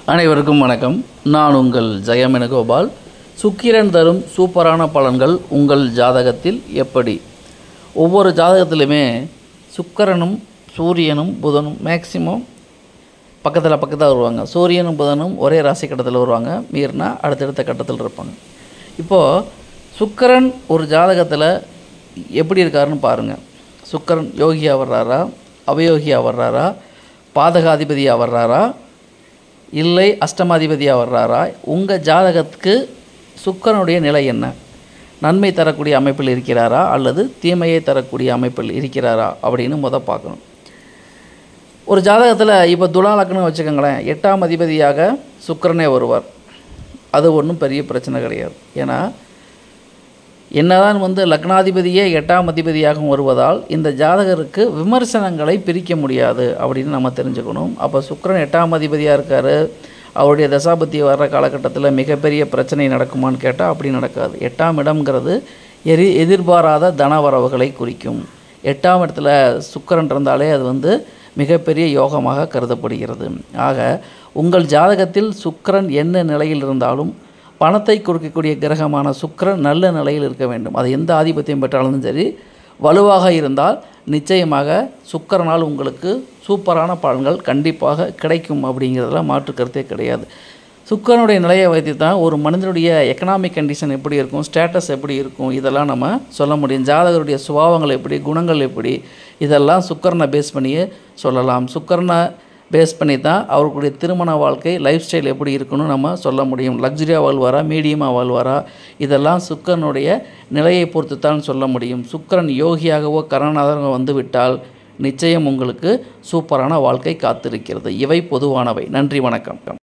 அனைவருக்கும் வணக்கம் நான் உங்கள் ஜெயமெனகோபால் சுக்கிரன் தரும் சூப்பரான பலன்கள் உங்கள் ஜாதகத்தில் எப்படி ஒவ்வொரு ஜாதகத்திலுமே சுக்கிரனும் சூரியனும் புதனும் மேக்சிமம் பக்கத்தில் பக்கத்தில் வருவாங்க சூரியனும் புதனும் ஒரே ராசி கட்டத்தில் வருவாங்க மீறினா அடுத்தடுத்த கட்டத்தில் இருப்பாங்க இப்போது சுக்கிரன் ஒரு ஜாதகத்தில் எப்படி இருக்காருன்னு பாருங்கள் சுக்கிரன் யோகியாக வர்றாரா அவயோகியாக வர்றாரா பாதகாதிபதியாக வர்றாரா இல்லை அஷ்டமாதிபதியாக வர்றாரா உங்கள் ஜாதகத்துக்கு சுக்கிரனுடைய நிலை என்ன நன்மை தரக்கூடிய அமைப்பில் இருக்கிறாரா அல்லது தீமையை தரக்கூடிய அமைப்பில் இருக்கிறாரா அப்படின்னு முத பார்க்கணும் ஒரு ஜாதகத்தில் இப்போ துலா லக்னம் வச்சுக்கோங்களேன் எட்டாம் அதிபதியாக சுக்கிரனே வருவார் அது ஒன்றும் பெரிய பிரச்சனை கிடையாது ஏன்னா என்னதான் வந்து லக்னாதிபதியே எட்டாம் அதிபதியாகவும் வருவதால் இந்த ஜாதகருக்கு விமர்சனங்களை பிரிக்க முடியாது அப்படின்னு நம்ம தெரிஞ்சுக்கணும் அப்போ சுக்கிரன் எட்டாம் அதிபதியாக இருக்கார் அவருடைய தசாபத்தி வர்ற காலகட்டத்தில் மிகப்பெரிய பிரச்சனை நடக்குமான்னு கேட்டால் அப்படி நடக்காது எட்டாம் இடம்ங்கிறது எரி எதிர்பாராத தனவரவுகளை குறிக்கும் எட்டாம் இடத்துல சுக்கிரன் இருந்தாலே அது வந்து மிகப்பெரிய யோகமாக கருதப்படுகிறது ஆக உங்கள் ஜாதகத்தில் சுக்கிரன் என்ன நிலையில் இருந்தாலும் பணத்தை கொடுக்கக்கூடிய கிரகமான சுக்கிரன் நல்ல நிலையில் இருக்க வேண்டும் அது எந்த ஆதிபத்தியம் பெற்றாலும் சரி வலுவாக இருந்தால் நிச்சயமாக சுக்கிரனால் உங்களுக்கு சூப்பரான பலன்கள் கண்டிப்பாக கிடைக்கும் அப்படிங்கிறதுல மாற்று கருத்தே கிடையாது சுக்கிரனுடைய நிலையை வைத்து தான் ஒரு மனிதனுடைய எக்கனாமிக் கண்டிஷன் எப்படி இருக்கும் ஸ்டேட்டஸ் எப்படி இருக்கும் இதெல்லாம் நம்ம சொல்ல முடியும் ஜாதகருடைய சுபாவங்கள் எப்படி குணங்கள் எப்படி இதெல்லாம் சுக்கிரனை பேஸ் பண்ணியே சொல்லலாம் சுக்கிரனை பேஸ் பண்ணி தான் அவர்களுடைய திருமண வாழ்க்கை லைஃப் ஸ்டைல் எப்படி இருக்குன்னு நம்ம சொல்ல முடியும் லக்ஸரியாக வாழ்வாரா மீடியமாக வாழ்வாரா இதெல்லாம் சுக்கரனுடைய நிலையை பொறுத்து தான் சொல்ல முடியும் சுக்கரன் யோகியாகவோ கரணாதரவோ வந்துவிட்டால் நிச்சயம் உங்களுக்கு சூப்பரான வாழ்க்கை காத்திருக்கிறது இவை பொதுவானவை நன்றி வணக்கம்